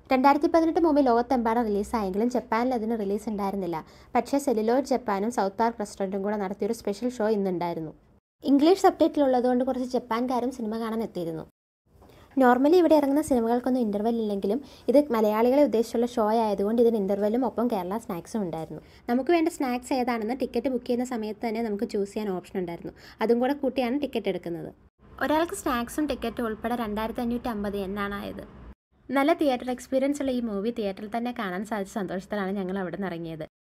രണ്ടായിരത്തി പതിനെട്ട് മൂവി ലോകത്തെമ്പാടും റിലീസായെങ്കിലും ജപ്പാനിൽ അതിന് റിലീസ് ഉണ്ടായിരുന്നില്ല പക്ഷേ സെല്ലുലോയിഡ് ജപ്പാനും സൗത്ത് പാർക്ക് റെസ്റ്റോറൻറ്റും കൂടെ നടത്തിയൊരു സ്പെഷ്യൽ ഷോ ഇന്നുണ്ടായിരുന്നു ഇംഗ്ലീഷ് സബ്ടൈറ്റിൽ ഉള്ളതുകൊണ്ട് കുറച്ച് ജപ്പാൻകാരും സിനിമ കാണാൻ എത്തിയിരുന്നു നോർമലി ഇവിടെ ഇറങ്ങുന്ന സിനിമകൾക്കൊന്നും ഇൻ്റർവെൽ ഇല്ലെങ്കിലും ഇത് മലയാളികളെ ഉദ്ദേശിച്ചുള്ള ഷോ ആയതുകൊണ്ട് ഇതിന് ഇൻ്റർവെല്ലും ഒപ്പം കേരള സ്നാക്സും ഉണ്ടായിരുന്നു നമുക്ക് വേണ്ട സ്നാക്സ് ഏതാണെന്ന് ടിക്കറ്റ് ബുക്ക് ചെയ്യുന്ന സമയത്ത് തന്നെ നമുക്ക് ചൂസ് ചെയ്യാൻ ഓപ്ഷൻ ഉണ്ടായിരുന്നു അതും കൂടെ കൂട്ടിയാണ് ടിക്കറ്റ് എടുക്കുന്നത് ഒരാൾക്ക് സ്നാക്സും ടിക്കറ്റും ഉൾപ്പെടെ രണ്ടായിരത്തി അഞ്ഞൂറ്റി അമ്പത് എന്നാണ് ആയത് നല്ല തിയേറ്റർ എക്സ്പീരിയൻസ് ഉള്ള ഈ മൂവി തിയേറ്ററിൽ തന്നെ കാണാൻ സാധിച്ച സന്തോഷത്തിലാണ് ഞങ്ങൾ അവിടെ നിന്ന് ഇറങ്ങിയത്